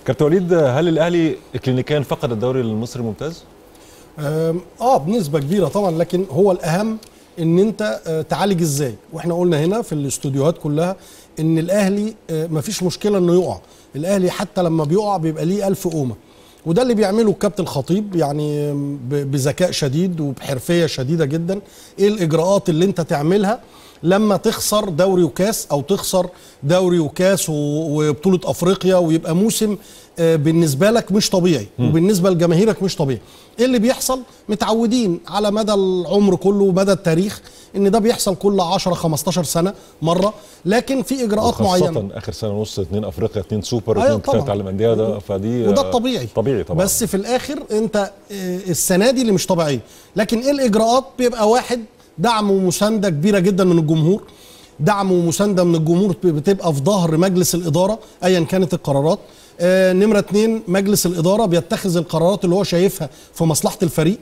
كابتن وليد هل الاهلي كلينيكيا فقد الدوري المصري الممتاز؟ آم، اه بنسبه كبيره طبعا لكن هو الاهم ان انت آه، تعالج ازاي واحنا قلنا هنا في الاستوديوهات كلها ان الاهلي آه، مفيش مشكله انه يقع الاهلي حتى لما بيقع بيبقى ليه ألف قومه وده اللي بيعمله الكابتن الخطيب يعني آم، ب- بذكاء شديد وبحرفيه شديده جدا ايه الاجراءات اللي انت تعملها لما تخسر دوري وكاس او تخسر دوري وكاس و- وبطوله افريقيا ويبقى موسم آه، بالنسبه لك مش طبيعي وبالنسبه لجماهيرك مش طبيعي ايه اللي بيحصل متعودين على مدى العمر كله ومدى التاريخ ان ده بيحصل كل 10 15 سنه مره لكن في اجراءات معينه خاصة اخر سنه ونص اثنين افريقيا اثنين سوبر أيوة اثنين طبعاً. كفايه تعلم انديه ده فدي وده آه، الطبيعي طبيعي طبعا بس في الاخر انت آه، السنه دي اللي مش طبيعيه لكن ايه الاجراءات بيبقى واحد دعم ومسانده كبيره جدا من الجمهور دعم ومسانده من الجمهور بتبقى في ظهر مجلس الاداره ايا كانت القرارات آه نمره اتنين مجلس الاداره بيتخذ القرارات اللي هو شايفها في مصلحه الفريق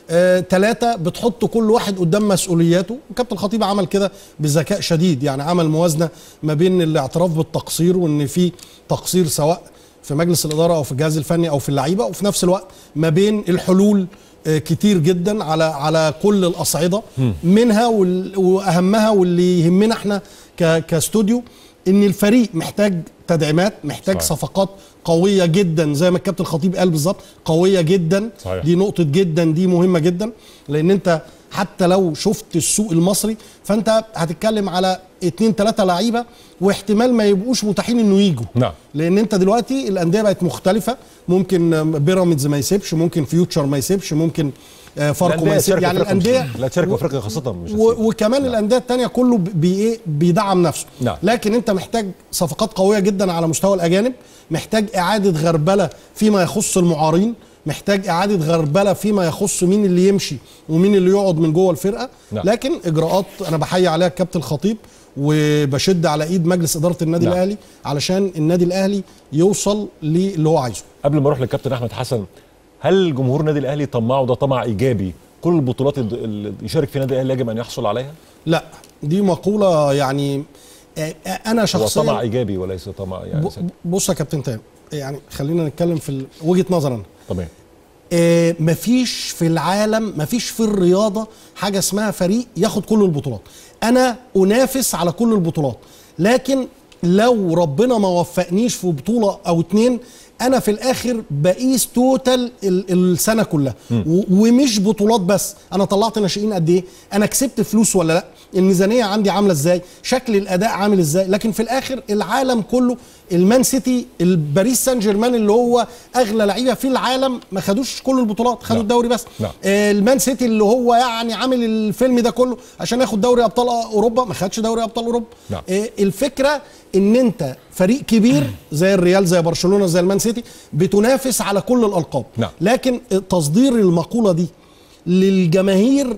ثلاثة بتحط كل واحد قدام مسؤولياته وكابتن الخطيب عمل كده بذكاء شديد يعني عمل موازنة ما بين الاعتراف بالتقصير وان في تقصير سواء في مجلس الإدارة أو في الجهاز الفني أو في اللعيبة وفي نفس الوقت ما بين الحلول آه، كتير جدا على على كل الأصعدة منها وال- وأهمها واللي يهمنا احنا ك- كاستوديو ان الفريق محتاج تدعيمات محتاج صحيح. صفقات قوية جدا زي ما الكابتن الخطيب قال بالظبط قوية جدا صحيح. دي نقطة جدا دي مهمة جدا لأن أنت حتى لو شفت السوق المصري فأنت هتتكلم على اتنين تلاتة لعيبة واحتمال ما يبقوش متاحين إنه يجوا نعم لأن أنت دلوقتي الأندية بقت مختلفة ممكن بيراميدز ما يسيبش ممكن فيوتشر ما يسيبش ممكن آه، فاركو ما يسيبش يعني الأندية لا تشارك في افريقيا خاصه مش و- هتسيب. وكمان الانديه التانية كله بي إيه بيدعم نفسه نعم. لكن انت محتاج صفقات قويه جدا على مستوى الاجانب محتاج اعاده غربله فيما يخص المعارين محتاج اعاده غربله فيما يخص مين اللي يمشي ومين اللي يقعد من جوه الفرقه نعم. لكن اجراءات انا بحيي عليها الكابتن الخطيب وبشد على ايد مجلس اداره النادي نعم. الاهلي علشان النادي الاهلي يوصل للي هو عايزه قبل ما اروح للكابتن احمد حسن هل جمهور النادي الاهلي طماع وده طمع ايجابي كل البطولات الد- اللي يشارك فيها النادي الاهلي يجب ان يحصل عليها لا دي مقوله يعني آه، آه، انا هو شخصيا طمع ايجابي وليس طمع يعني ب- بص يا كابتن تام يعني خلينا نتكلم في ال- وجهه نظر انا تمام آه، مفيش في العالم مفيش في الرياضه حاجه اسمها فريق ياخد كل البطولات انا انافس على كل البطولات لكن لو ربنا ما وفقنيش في بطوله او اتنين انا في الاخر بقيس توتال ال- السنه كلها و- ومش بطولات بس انا طلعت ناشئين قد ايه انا كسبت فلوس ولا لا الميزانيه عندي عامله ازاي شكل الاداء عامل ازاي لكن في الاخر العالم كله المان سيتي الباريس سان جيرمان اللي هو اغلى لعيبه في العالم ما خدوش كل البطولات خدوا نعم. الدوري بس نعم. آه، المان سيتي اللي هو يعني عامل الفيلم ده كله عشان ياخد دوري ابطال اوروبا ما خدش دوري ابطال اوروبا نعم. آه، الفكره ان انت فريق كبير زي الريال زي برشلونه زي المان سيتي بتنافس على كل الالقاب نعم. لكن تصدير المقوله دي للجماهير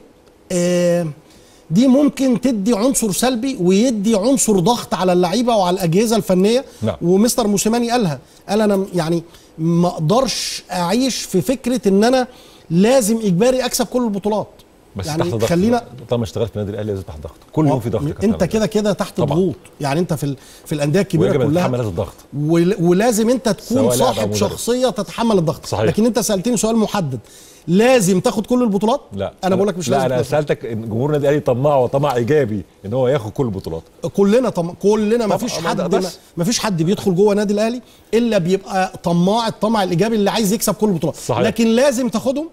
آه، دي ممكن تدي عنصر سلبي ويدي عنصر ضغط على اللعيبه وعلى الاجهزه الفنيه نعم. ومستر موسيماني قالها قال انا يعني ما اقدرش اعيش في فكره ان انا لازم اجباري اكسب كل البطولات بس يعني تحت ضغط خلينا طالما اشتغلت في النادي الاهلي لازم تحت ضغط كل يوم في ضغط يا كابتن انت أحمد. كده كده تحت طبعاً. ضغوط يعني انت في ال- في الانديه الكبيره ويجب ان كلها تتحمل هذا الضغط ول- ولازم انت تكون سواء لاعب أو صاحب مدرب. شخصيه تتحمل الضغط صحيح. لكن انت سالتني سؤال محدد لازم تاخد كل البطولات لا انا بقول لك مش لا لازم انا تاخد. سالتك ان جمهور النادي الاهلي طماع وطمع ايجابي ان هو ياخد كل البطولات كلنا طم... كلنا ما طبعا، فيش ما حد ده ما... بس. ما فيش حد بيدخل جوه النادي الاهلي الا بيبقى طماع الطمع الايجابي اللي عايز يكسب كل البطولات صحيح. لكن لازم تاخدهم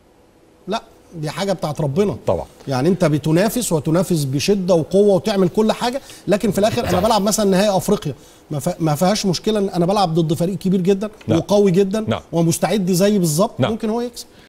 لا دي حاجه بتاعت ربنا طبعا يعني انت بتنافس وتنافس بشده وقوه وتعمل كل حاجه لكن في الاخر انا بلعب مثلا نهائي افريقيا ما, ف... ما فيهاش مشكله ان انا بلعب ضد فريق كبير جدا نعم. وقوي جدا نعم. ومستعد زيي بالظبط نعم. ممكن هو يكسب